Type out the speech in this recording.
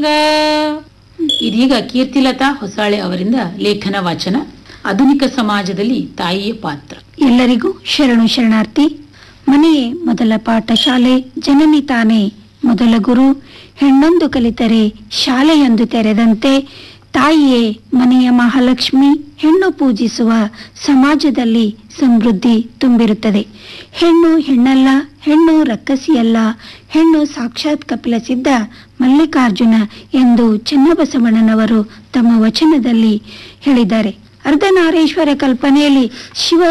ಇದೀಗ ಕೀರ್ತಿಲತಾ ಹೊಸಾಳೆ ಅವರಿಂದ ಲೇಖನ ವಾಚನ ಆಧುನಿಕ ಸಮಾಜದಲ್ಲಿ ತಾಯಿಯ ಪಾತ್ರ ಎಲ್ಲರಿಗೂ ಶರಣು ಶರಣಾರ್ಥಿ ಮನೆಯೇ ಮೊದಲ ಪಾಠಶಾಲೆ ಜನನಿ ತಾನೇ ಮೊದಲ ಗುರು ಹೆಣ್ಣೊಂದು ಕಲಿತರೆ ಶಾಲೆಯೊಂದು ತೆರೆದಂತೆ ತಾಯಿಯೇ ಮನೆಯ ಮಹಾಲಕ್ಷ್ಮಿ ಹೆಣ್ಣು ಪೂಜಿಸುವ ಸಮಾಜದಲ್ಲಿ ಸಮೃದ್ಧಿ ತುಂಬಿರುತ್ತದೆ ಹೆಣ್ಣು ಹೆಣ್ಣಲ್ಲ ಹೆಣ್ಣು ರಕ್ಕಸಿಯಲ್ಲ ಹೆಣ್ಣು ಸಾಕ್ಷಾತ್ ಕಪಿಲ ಸಿದ್ಧ ಮಲ್ಲಿಕಾರ್ಜುನ ಎಂದು ಚನ್ನಬಸವಣ್ಣನವರು ತಮ್ಮ ವಚನದಲ್ಲಿ ಹೇಳಿದ್ದಾರೆ ಅರ್ಧನಾರೀಶ್ವರ ಕಲ್ಪನೆಯಲ್ಲಿ ಶಿವ